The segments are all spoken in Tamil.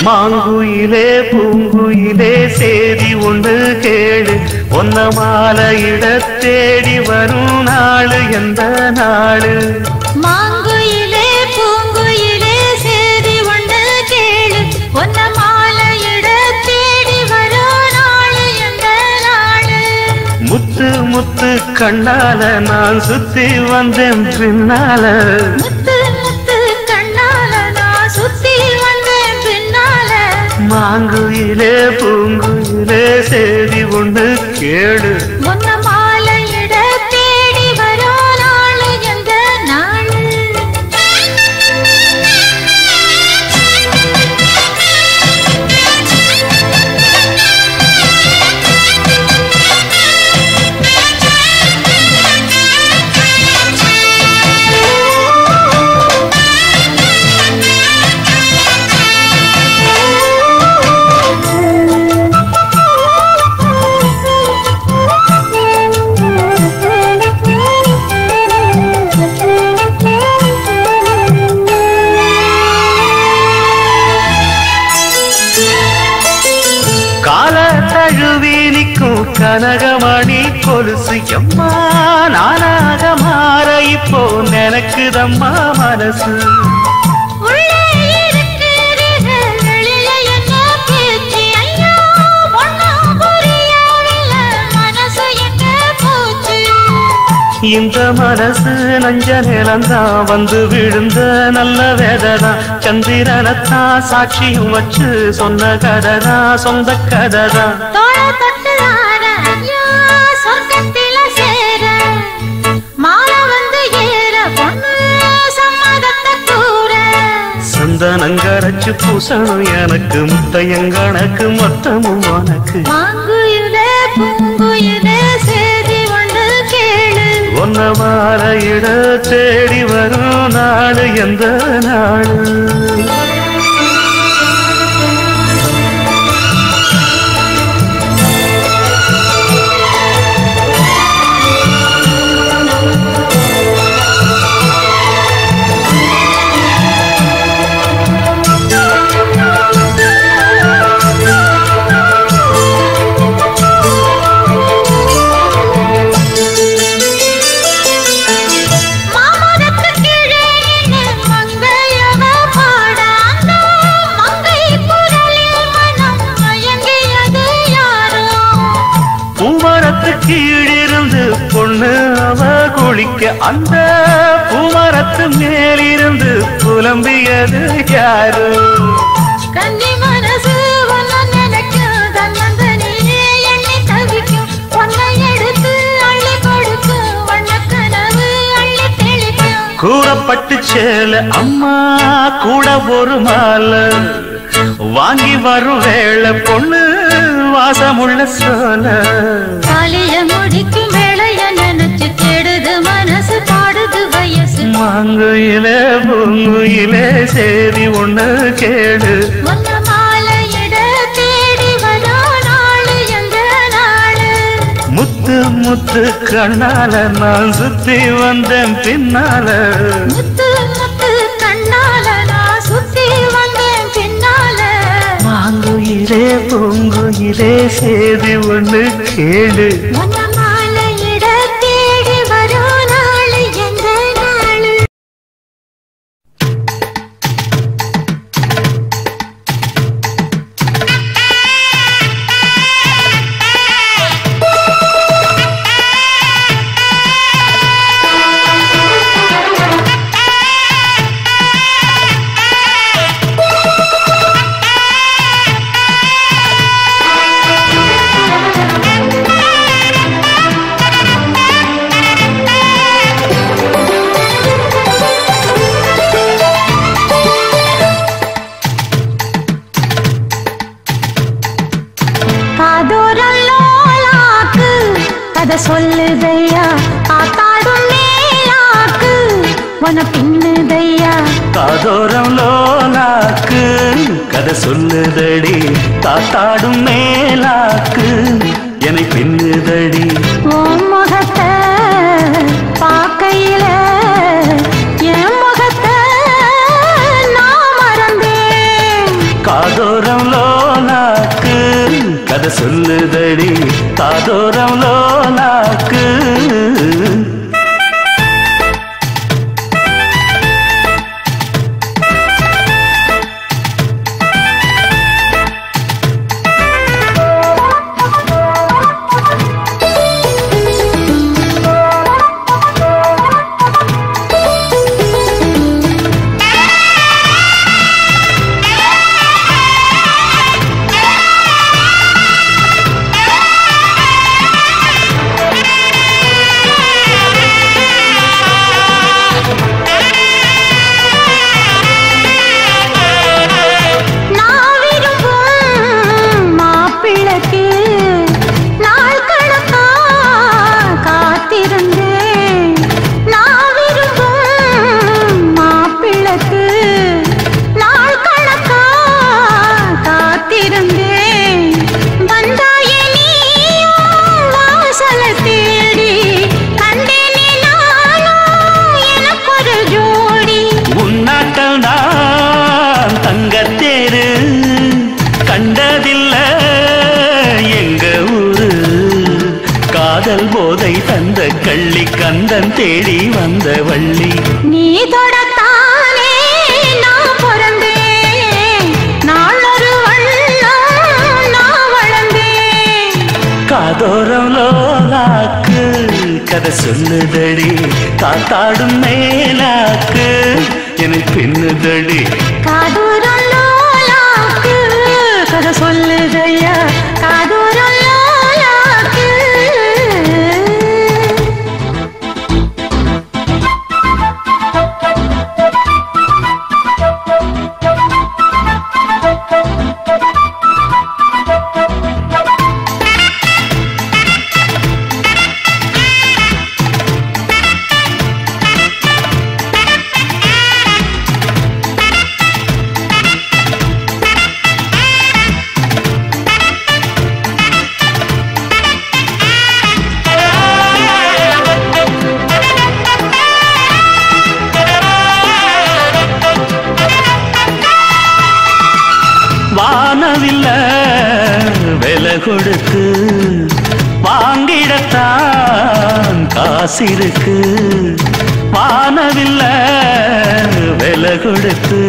மாங்குயிலே பூங்குயிலே சேதி ஒன்று கேடு ஒன்ன மாலையிட தேடி வரும் நாளு எந்த நாளு மாங்குயிலே பூங்குயிலே சேதி ஒன்று கேளு ஒன்ன மாலையிட தேடி வரும் நாளு எந்த நாளு முத்து முத்து கண்ணால நான் சுத்தி வந்தேன் பின்னால முத்து முத்து கண்ணால நான் சுத்தி வந்தேன் பின்னால மாங்குயிலே பூங்குயிலே சேதி ஒன்று கேடு ஒன்ன மாலையிட தேடி வரும் நாளு எந்த நாளு கால தழுவி நிற்கும் கனகமணி கொலுசு எம்மா நானாக மாற இப்போ நினைக்குதம்மா மனசு உள்ளே இருக்கிறீர்கள் வெளியே என்ன பேச்சு ஐயோ ஒண்ணும் புரியவில்லை மனசு எங்க போச்சு இந்த மனசு நஞ்ச நிலந்தான் வந்து விழுந்த நல்ல வேததான் சந்திரனத்தான் சாட்சியும் வச்சு சொன்ன கதைதான் சொந்த கதைதான் தோள தொட்டு ஆட ஐயோ சொர்க்கத்தில சேர மாலை வந்து ஏற பொண்ணு சம்மதத்தை கூற சந்தனங்கரைச்சு பூசணும் எனக்கு முத்தையங்கணக்கு மொத்தமும் உனக்கு மாங்குயிலே பூங்குயிலே சேதி ஒன்று கேளு ஒன்ன மாலையிட தேடி வரும் நாடு எந்த நாடு மாமரத்து கீழே நின்னு மங்கையவ பாட அந்த மங்கை குரலில் மனம் மயங்கியது யாரோ பூமரத்து கீழிருந்து பொண்ணு அவ குளிக்க அந்த பூமரத்து மேலிருந்து புலம்பியது யாரு கன்னி மனசு ஒன்ன நினைக்கும் தன்னந்தனியே எண்ணி தவிக்கும் பொன்னை எடுத்து அள்ளி கொடுக்கும் வண்ண கனவு அள்ளி தெளிக்கும் கூறப்பட்டு சேல அம்மா கூட ஒரு மாலை வாங்கி வரும் வேளை பொண்ணு வாசமுள்ள சோல காலிய முடிக்கும் வேளைய நினைச்சு தேடுது மனசு பாடுது வயசு மாங்குயிலே பூங்குயிலே சேதி ஒண்ணு கேடு ஒன்ன மாலையிட தேடி வரோ நாளு எந்த நாளு முத்து முத்து கண்ணால நான் சுத்தி வந்தேன் பின்னால முத்து முத்து கண்ணால நான் சுத்தி வந்தேன் பின்னால மாங்குயிலே பூங்குயிலே சேதி ஒண்ணு கேடு ஒன்ன மாலையிட தேடி வரோ நாளு எந்த நாளு காதோரல்லோலாக்கு கதை சொல்லுதையா ஆத்தாடும் மேலாக்கு உன பின்னுதையா காதோரம் லோலாக்கு கதை சொல்லுதடி தாத்தாடும் மேலாக்கு என்னை பின்னுதடி உன் முகத்தை பார்க்கையில என் முகத்தை நான் மறந்தேன் காதோர கதை சொல்லுதடி காதோரம் லோலாக்கு நான் விரும்பும் மாப்பிள்ளைக்கு நாள் கணக்கா காத்திருந்தேன் நான் விரும்பும் மாப்பிள்ளைக்கு நாள் கணக்கா காத்திருந்தேன் வந்தாயே நீயும் வாசல தேடி கண்டேனே நானும் எனக்கொரு ஜோடி உன்னாட்டம் நான் தங்கத்தேரு கண்டதில்ல எங்க ஊரு காதல் போதை தந்த கள்ளி கந்தன் தேடி வந்த வள்ளி நீ தொடத்தானே நான் பிறந்தேன் நாளொரு வண்ணம் நான் வளர்ந்தேன் காதோரம் லோலாக்கு கதை சொல்லுதடி காத்தாடும் மேலாக்கு என்னை பின்னுதடி காதூரம் லோலாக்கு கதை சொல்லுதையா காதூரம் லோலாக்கு வானவில்ல விலை கொடுத்து வாங்கிடத்தான் காசிருக்கு வானவில்ல விலை கொடுத்து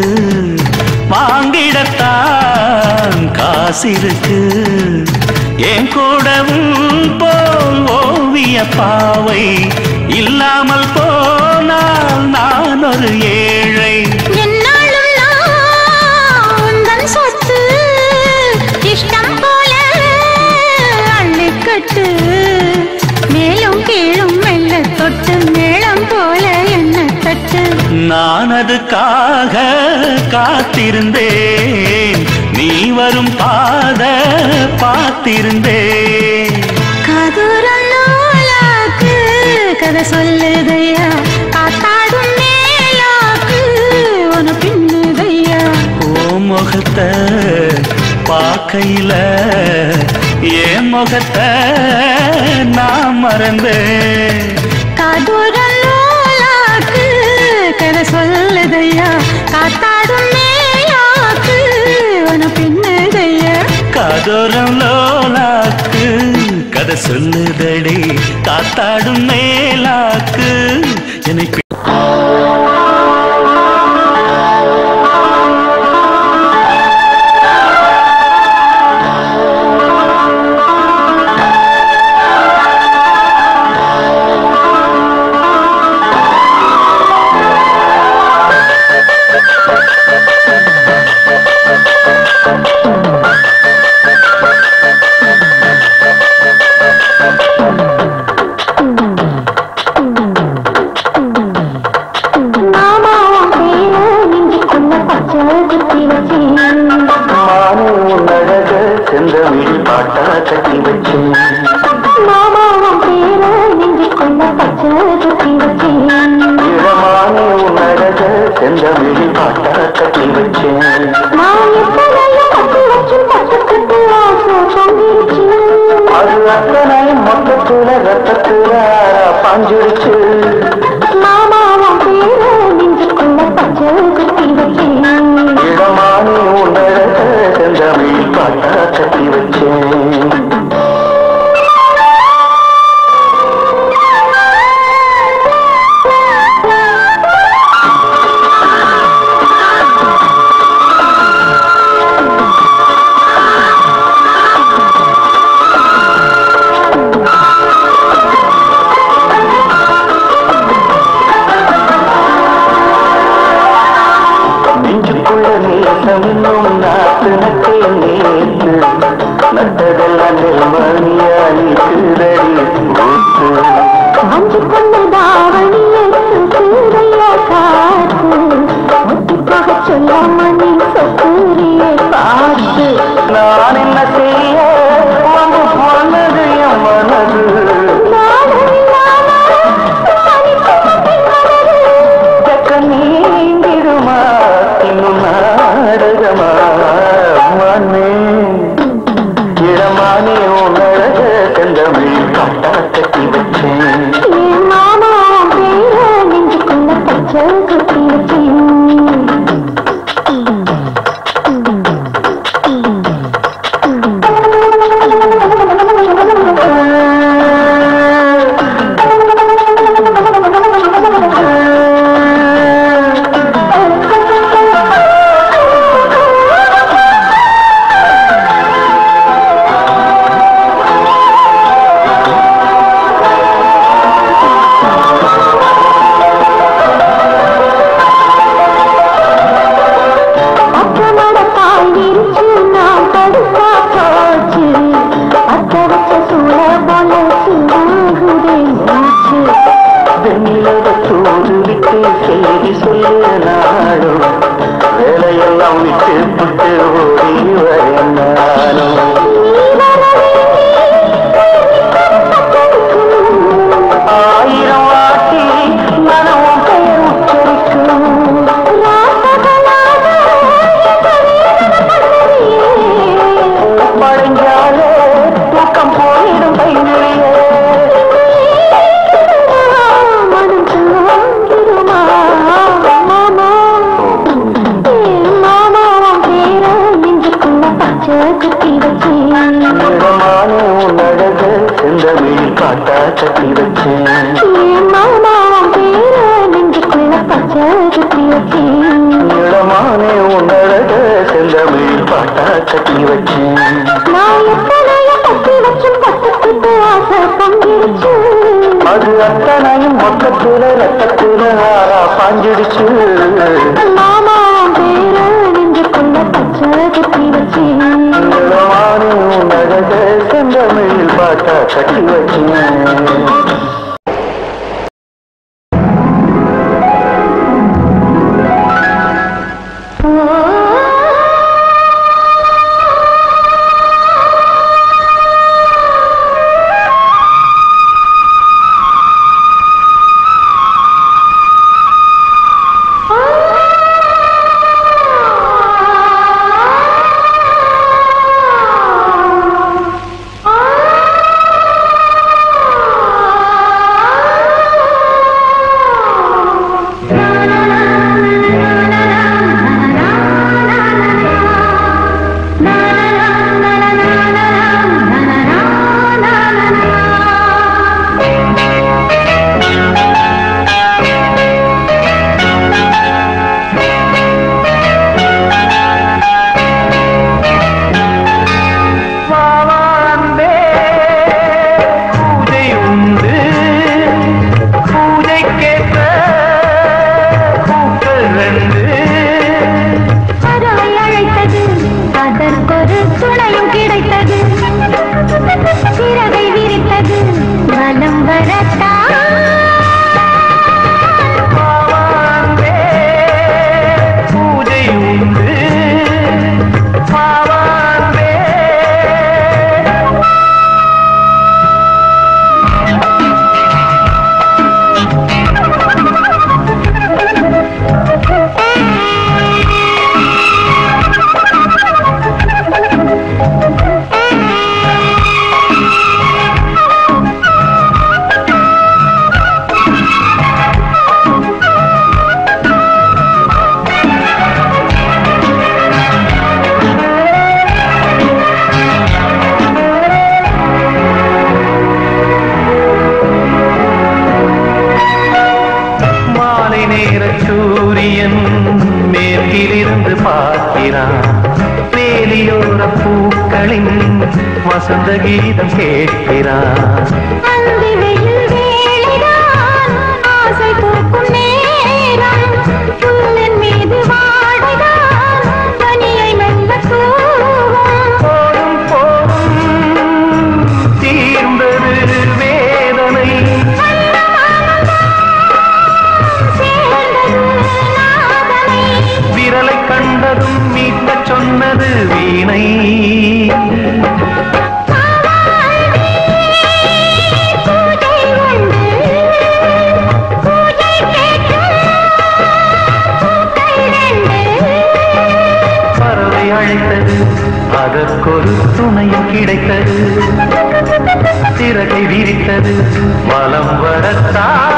வாங்கிடத்தான் காசிருக்கு என் கூடவும் போல் ஓவிய பாவை இல்லாமல் போனால் நான் ஒரு ஏழை என்னாலும் நான் உந்தன் சொத்து இஷ்டம் போல அள்ளிக்கட்டு மேலும் கீழும் மெல்ல தொட்டு மேளம் போல என்ன தட்டு நான் அதுக்காக காத்திருந்தேன் நீ வரும் பாத பார்த்திருந்தேன் காதூரம் நூலாக்கு கதை சொல்லுதையா காத்தாடும் மேலாக்கு உன பின்னுதையா ஓ முகத்தை பார்க்கையில என் முகத்தை நான் மறந்தேன் காதூரம் நூலாக்கு கதை சொல்லுதையா காத்தாடும் மேலாக்கு உன பின்னுதையா காதோரம் லோலாக்கு கதை சொல்லுதடி காத்தாடும் மேலாக்கு என்னை பி- மாமாவும் பேர நின்று கொண்ட பச்சை குத்தி வச்சேன் மானே உன் அழக செந்தமிழ் பாட்டா கட்டி வச்சேன் மாமாவும் பேர நின்று கொண்ட பச்சை குத்தி வச்சேன் இளமானே உன் அழக செந்தமிழ் பாட்டா கட்டி வச்சேன் நான் எப்போதையும் கட்டி வச்சு பக்கத்துக்கு ஆசை பொங்கிடுச்சு அது அத்தனை மொத்தத்துல ரத்தத்துல பாஞ்சிருச்சு மாமாவும் பேர நின்று கொண்ட பச்சை குத்தி வச்சேன் இடமானே உன் அழக செந்தமிழ் பாட்டா கட்டி வச்சேன் கேட்டு செய்தி சொல்லு நாடும் வேலையெல்லாம் விட்டு விட்டு ஓடி வரேன் நானும் ஆயிரம் வாட்டி மனமும் பெயர் உச்சரிக்கும் பழஞ்சாலே தூக்கம் போயிடும் கைநிலையே இடமான உன் அழக செந்தமிழில் பாட்டா கட்டி வச்சேன் இடமான உன் அழக செந்தமிழில் பாட்டா கட்டி வச்சேன் அது அத்தனையும் மொத்தத்துல ரத்தத்துல ஆறா பாஞ்சிடுச்சு இடமான உன் அழக செந்தமிழில் பாட்டா கட்டி வச்சேன் வாவாந்தே பூஜை உண்டு பூஜைக்கேற்ற பூக்கள் ரெண்டு அதற்கொரு துணையும் கிடைத்தது சிறகை விரித்தது வலம் வரத்தான் வாவாந்தே பூஜை உண்டு வாவாந்தே மாலை நேர சூரியன் மேற்கிலிருந்து பார்க்கிறான் வேலியோர பூக்களின் வசந்த கீதம் கேட்கிறான் அந்தி வெயில் வேளைதான் ஆசை பூக்கும் நேரம் புல்லின் மீது வாடைதான் பனியை மெல்ல தூவும் போடும் போடும் தீர்ந்தது வேதனை சேர்ந்தது நாதனை விரலை கண்டதும் மீட்டச் சொன்னது வீணை பூஜை உண்டு பூஜை கேட்கும் பூக்கள் ரெண்டு பறவை அழைத்தது அதற்கொரு துணையும் கிடைத்தது சிறகை விரித்தது வலம் வரத்தான்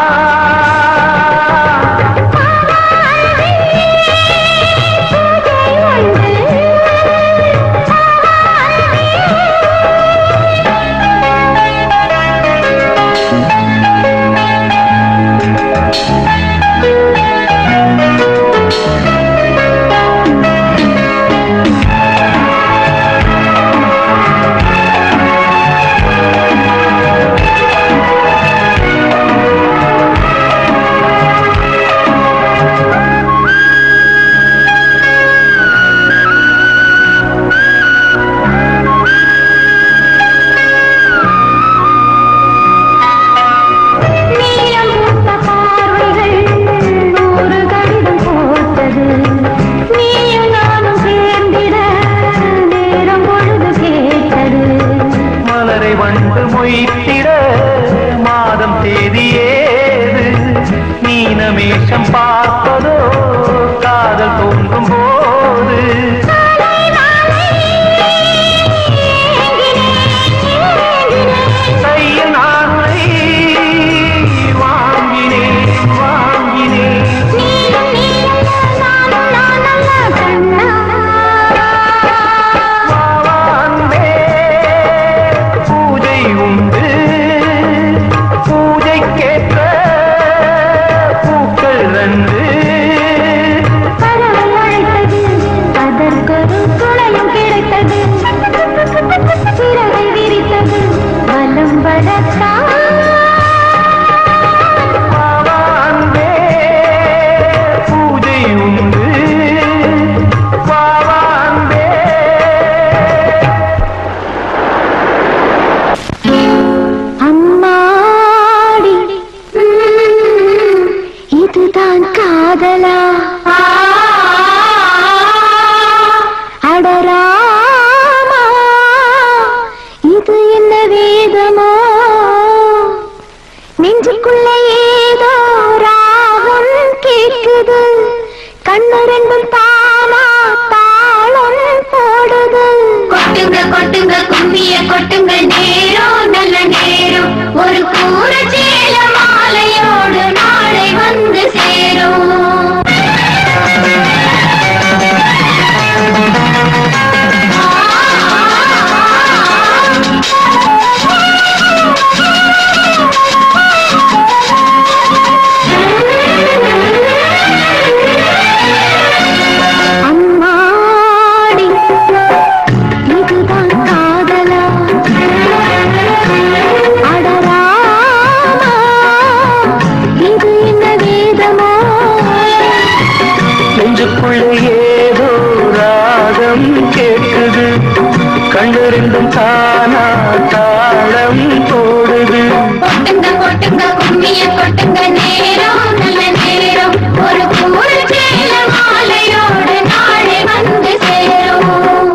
பூஜை பார்ப்பதோ காதல் தோன்றும் போது கையில் நாளை வாங்கினேன் வாங்கினேன் வாவான்பே பூஜை உண்டு பூஜைக்கேற்ற பூக்கள் ரெண்டு அதற்கொரு துணையும் கிடைத்தது சிறகை விரித்தது வலம் வரத்தான் வாவான்பே பூஜை உண்டு வாவான்பே அம்மாடி ம், இதுதான் காதலா அடராமா இது என்ன வேதமோ நெஞ்சுக்குள்ள ஏதோ ராகம் கேக்குது கண்ணு ரெண்டும் தானா தாளம் போடுது கொட்டுங்க கொட்டுங்க கும்மிய கொட்டுங்க நேரம் நல்ல நேரம் ஒரு கூற சேல மாலையோடு நாளை வந்து சேரும் அம்மாடி இதுதான் காதலா அடராமா இது என்ன வேதமோ நெஞ்சுக்குள்ள ஏதோ ராகம் கேட்குது கண்டு ரெண்டும் தானா தாளம் போடுது கொட்டுங்க கொட்டுங்க கும்மிய கொட்டுங்க நேரம் நல்ல நேரம் ஒரு கூற சேல மாலையோடு நாளை வந்து சேரும்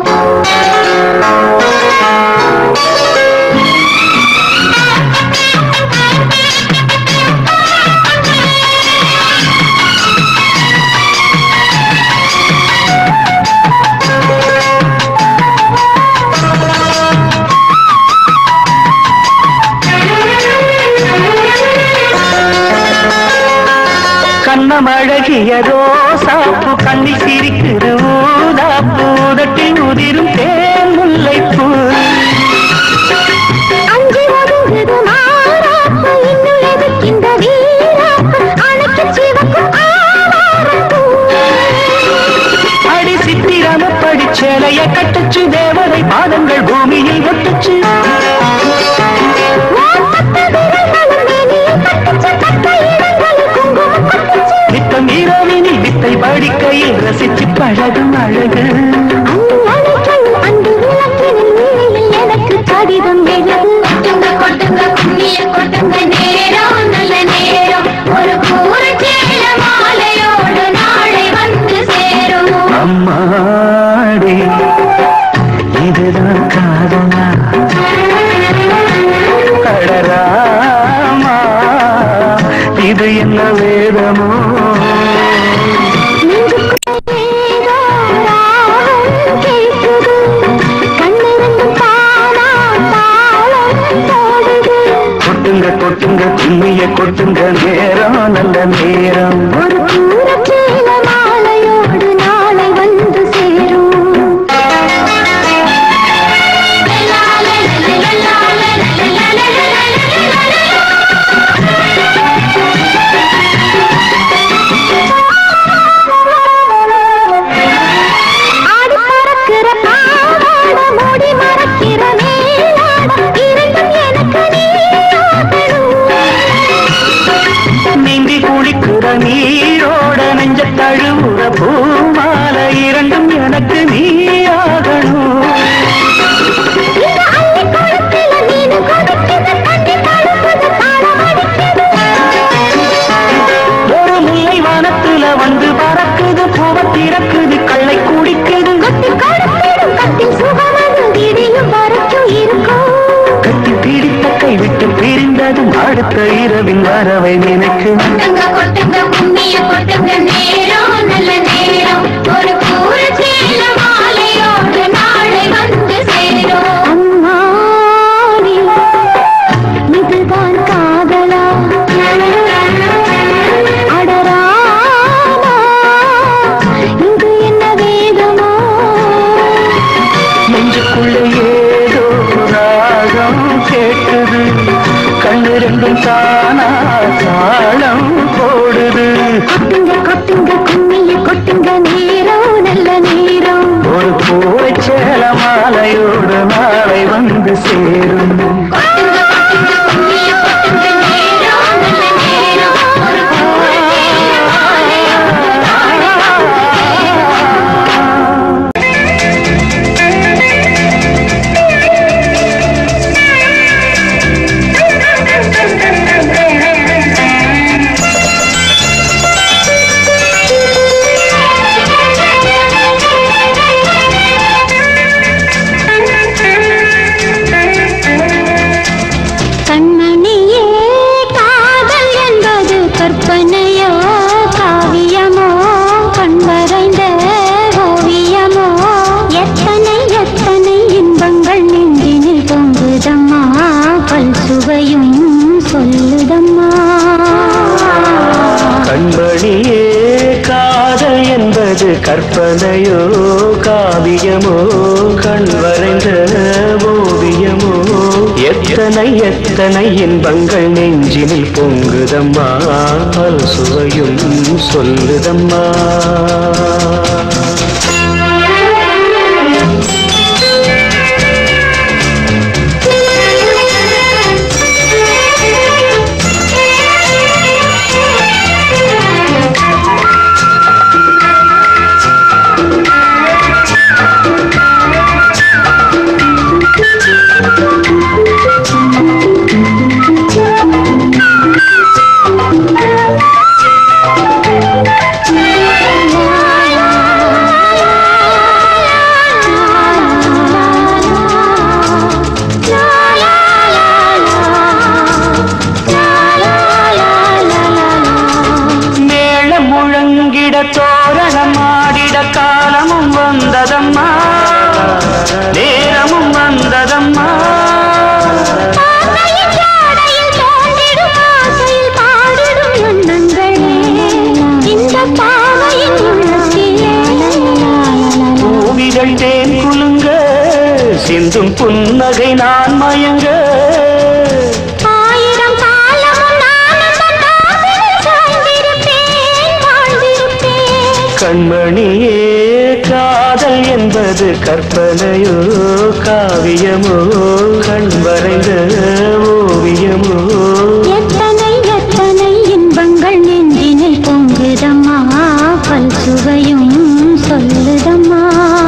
கண்ணம் அழகிய ரோசாப்பு கண்ணில் சிரிக்குது ஊதாப்பு உதட்டில் உதிரும் தேன் முல்லைப்பூ அஞ்சு ஒதுங்குது மாறாப்பு இன்னும் எதுக்கின்ற வீராப்பு அணைக்கு சிவக்கும் ஆவாரப்பூ அடி சித்திரம படிச்சேலைய கட்டுச்சு தேவதை பாதங்கள் பூமியில் ஒட்டுச்சு நித்தம் இரவினில் வித்தை படிக்கையில் ரசிச்சு பழகும் அழகு கடிதம் எழுது கொட்டுங்க கொட்டுங்க கும்மிய கொட்டுங்க நேரம் நல்ல நேரம் ஒரு கூற சேல மாலையோடு நாளை வந்து சேரும் அம்மாடி இதுதான் காதலா கடராமா இது என்ன வேதமோ ஏதோ ராகம் கேட்குது கண்ணிருந்து தானா தாளம் போடுது கொட்டுங்க கொட்டுங்க கும்மிய கொட்டுங்க நேரம் நல்ல நேரம் ஒரு கூரச்சேல மாலையோடு நாளை வந்து சேரும் ஆடி பறக்கிற பாவாட மூடி மறக்கிற மேலாட இரண்டும் எனக்கு நீயாகணும் நீந்தி குளிக்கிற நீரோட நெஞ்ச தழுவுற பூமால இரண்டும் எனக்கு நீயாகணும் இந்த அள்ளி குளத்தில மீன் கொதிக்குது தண்ணி தழும்புது தாளம் அடிக்குது ஒரு முல்லை வானத்துல வந்து பறக்குது பூவ திறக்குது கள்ளை குடிக்குது கொத்தி கொடுத்திடும் கத்தில் சுகமது இடியும் வரைக்கும் இருக்கும் கட்டி பிடித்த கை விட்டு பிரிந்ததும் அடுத்த இரவின் வரவை நினைக்கும் கொட்டுங்க கொட்டுங்க கும்மிய கொட்டுங்க என்பது கற்பனையோ காவியமோ கண் வரைந்த ஓவியமோ எத்தனை எத்தனை இன்பங்கள் நெஞ்சினில் பொங்குதம்மா பல் சுவையும் சொல்லுதம்மா மேளம் முழங்கிட தோரணம் ஆடிட காலமும் வந்ததம்மா நேரமும் வந்ததம்மா ஆசையின் ஜாடையில் தோன்றிடும் ஆசையில் பாடிடும் எண்ணங்களே இந்த பாவையின் உள்ளத்திலே பூவிகள் தேன் குலுங்க சிந்தும் புன்னகை நான் மயங்க ஆயிரம் காலமும் நானும் தன் ஆசையில் சாய்ந்திருப்பேன் வாழ்ந்திருப்பேன் கண்மணியே காதல் என்பது கற்பனையோ காவியமோ கண் வரைந்த ஓவியமோ எத்தனை எத்தனை இன்பங்கள் நெஞ்சினில் பொங்குதம்மா பல் சுவையும் சொல்லுதம்மா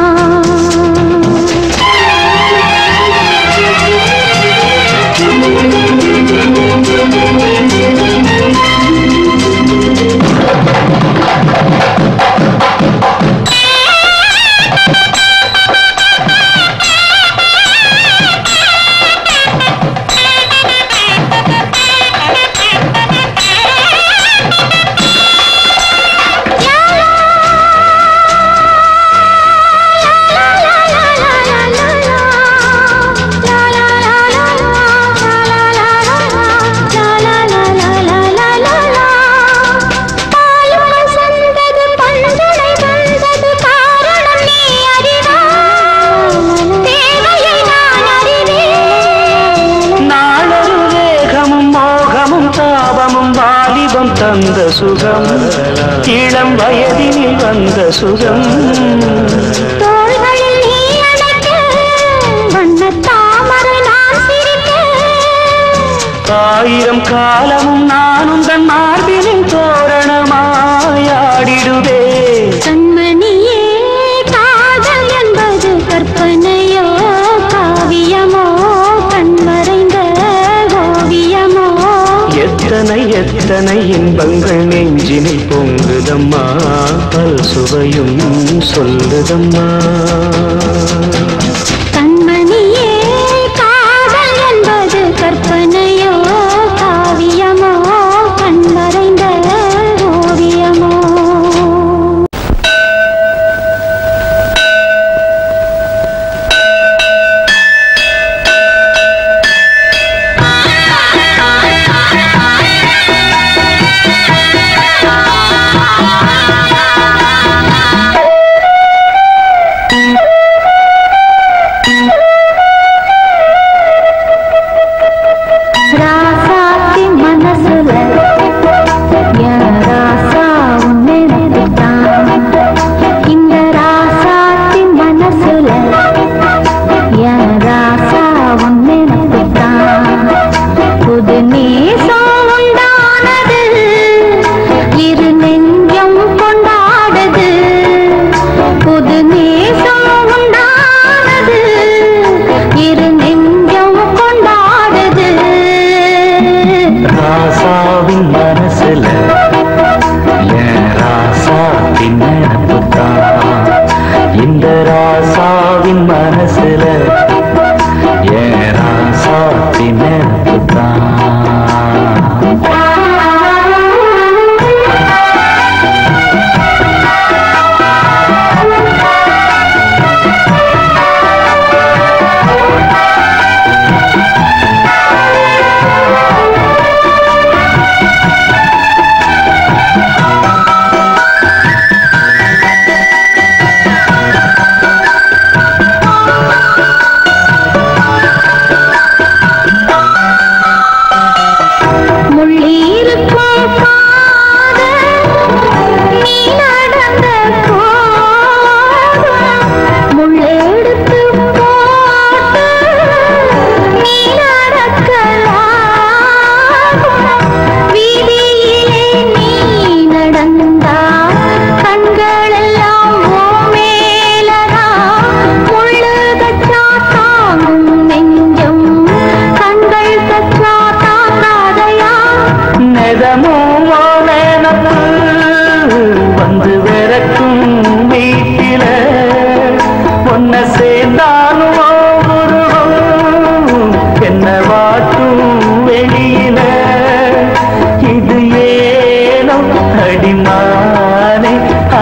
நாளொரு வேகமும் மோகமும் தாபமும் வாலிபம் தந்த சுகம் இளம் வயதினில் வந்த சுகம் ஆயிரம் காலமும் நானும் தன் மார்பினின் தோரணமாயாடிடுவே கண்மணியே காதல் என்பது கற்பனையோ காவியமோ கண்மறைந்த ஓவியமோ எத்தனை எத்தனை இன்பங்கள் நெஞ்சினில் பொங்குதம்மா பல் சுவையும் சொல்லுதம்மா கண்மணியே காதல் என்பது கற்பனையோ காவியமோ கண்மறைந்த ஓவியமோ ஆ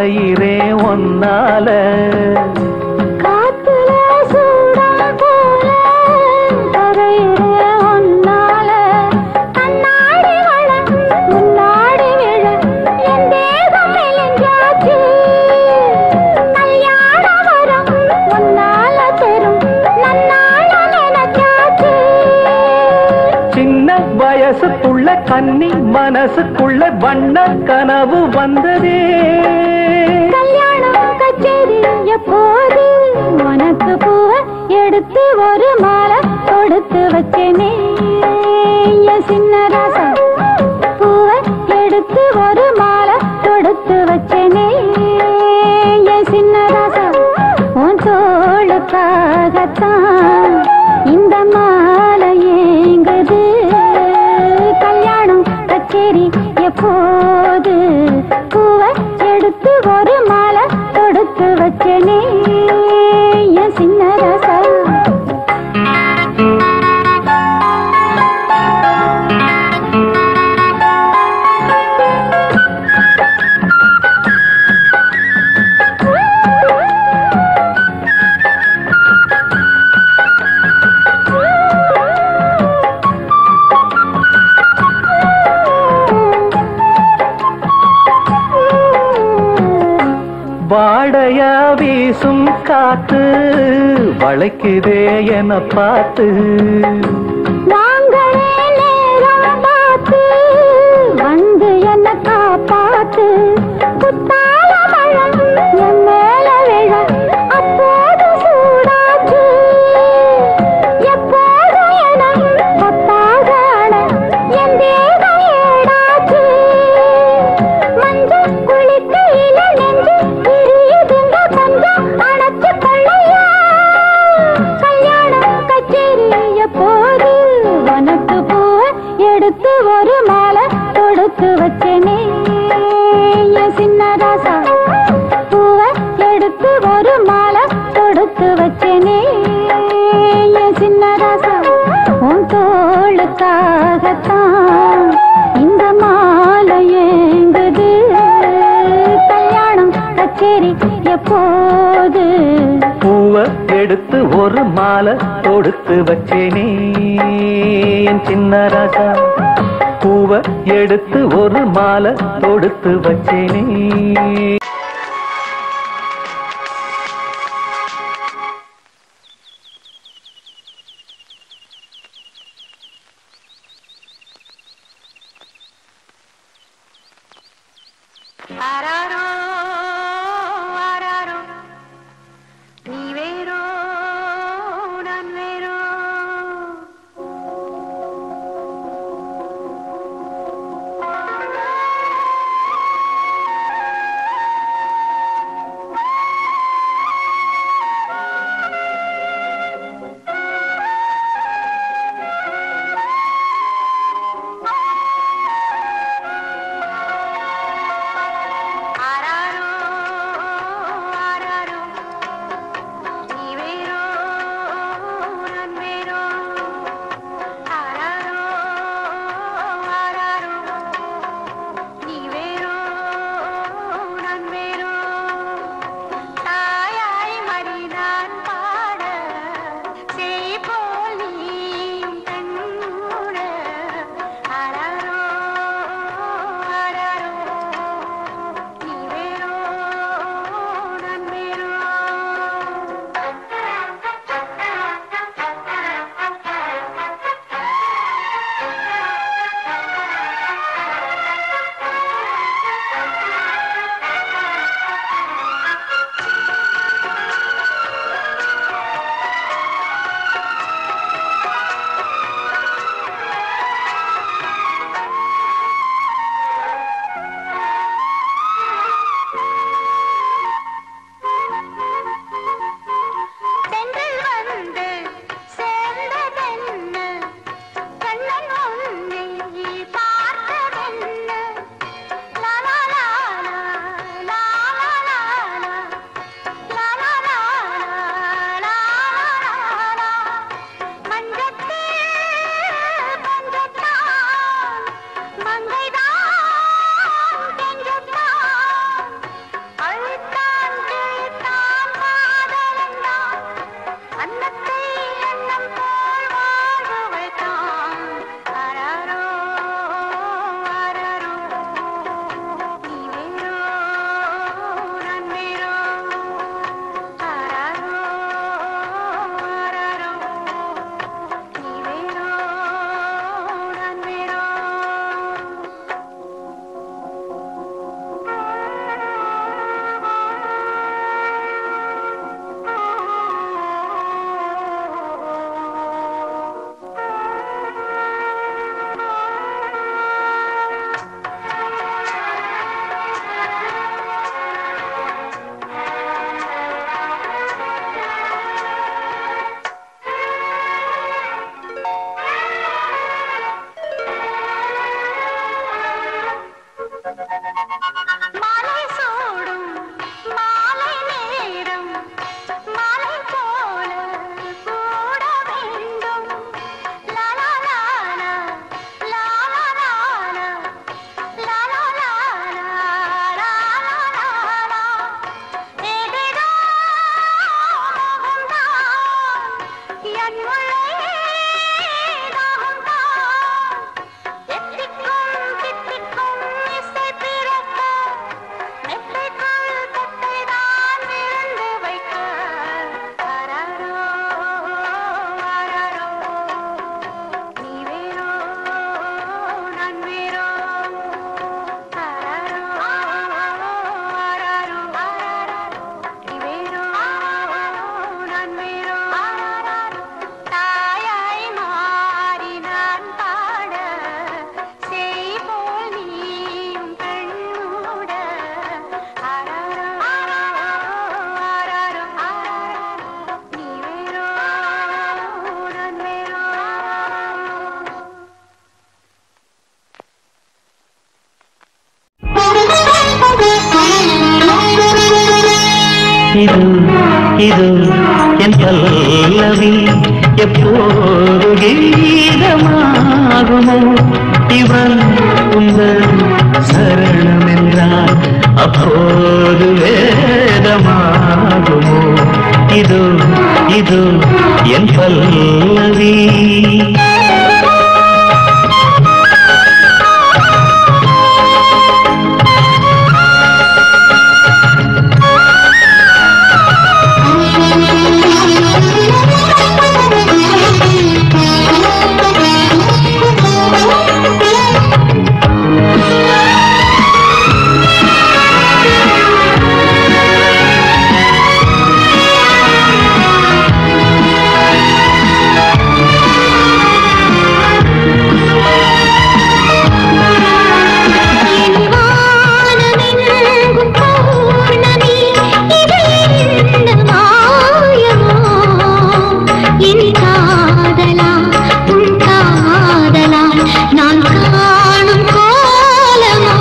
கரையிறே ஒன்னால காத்துல சூடம் போல கரையிலே ஒன்னால கண்ணாடி வளம் முன்னாடி விழ என் தேகம் மெலிஞ்சாச்சு கல்யாண வரம் முன்னால பெரும் நன்னாள நினைச்சாச்சு சின்ன வயசுக்குள்ள கன்னி மனசுக்குள்ள வண்ண கனவு வந்ததே கல்யாணம் கச்சேரி எப்போது உனக்கு பூவ எடுத்து ஒரு மாலை கொடுத்து வச்சேனே என் சின்ன ராசா பூவ எடுத்து ஒரு மாலை கொடுத்து வச்சேனே என் சின்ன ராசா உன் தோளுக்காகத்தான் இந்த மாலை ஏங்குது கல்யாணம் கச்சேரி எப்போது பூவ எடுத்து ஒரு மாலை தொடுத்து வச்சனே என் சின்ன ரசா வாடையா வீசும் காத்து வளைக்குதே என பார்த்து நாங்களே நேரம் பார்த்து வந்து என்ன காப்பாத்து புத்தால மழம் என் மேல விழ அப்போது சூடாச்சு எப்போது என பத்தாக அண என் தேகம் ஏடாச்சு மஞ்சள் குளிக்கையில நெஞ்சு எரியுதுங்க கொஞ்சம் அணைச்சு கொள்ளையா கல்யாணம் கச்சேரி எப்போது உனக்கு பூவ எடுத்து ஒரு மாலை தொடுத்து வச்சேனே என் சின்ன ராசா பூவ எடுத்து ஒரு மாலை தொடுத்து வச்சேனே என் சின்ன ராசா உன் தோளுக்காகத்தான் இந்த மாலை ஏங்குது கல்யாணம் கச்சேரி எப்போது பூவ எடுத்து ஒரு மாலை தொடுத்து வச்சேனே என் சின்ன ராசா பூவ எடுத்து ஒரு மாலை தொடுத்து வச்சேனே ஆராரோ ஆராரோ நீ வேறோ நான் வேறோ ஆராரோ இது இது என் பல்லவி எப்போது கீதமாகுமோ இவன் உங்கள் சரணம் என்றால் அப்போது வேதமாகுமோ இது இது என் பல்லவி வானமெங்கும் பௌர்ணமி, இது என்ன மாயமோ? என் காதலா, உன் காதலா, நான் காணும் கோலமோ?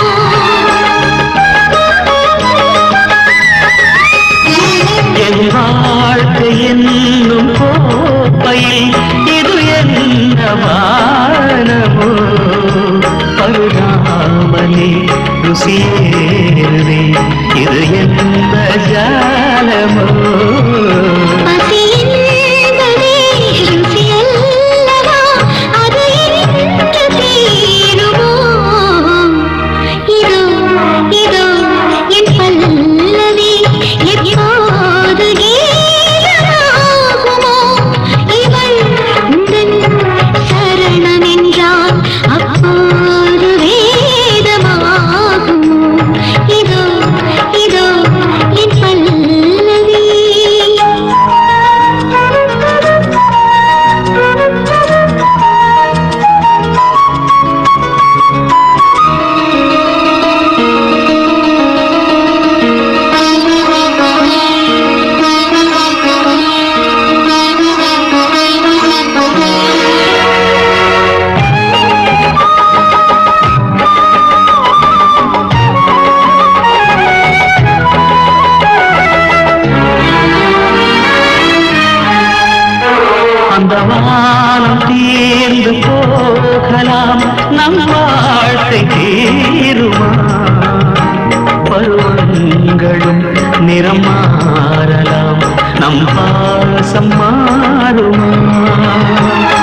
என் வாழ்க்கை என்னும் கோப்பையில் இது என்ன வானமோ பருகாமலே ருசியேறுதே இது என்ன ஜாலமோ பசி என்பதே ருசியல்லவா, அது என்று தீருமோ? இதோ, இதோ என் பல்லவி, எப்போது கீதமாகுமோ? இவள் உந்தன் சரணம் என்றால் அப்போது வேதமாகுமோ? இதோ, இதோ என் பல்லவி அந்த வானம் தீர்ந்து போகலாம் நம் வாழ்க்கை தீருமா பருவங்களும் நிறம் மாறலாம் நம் பாசம் மாறுமா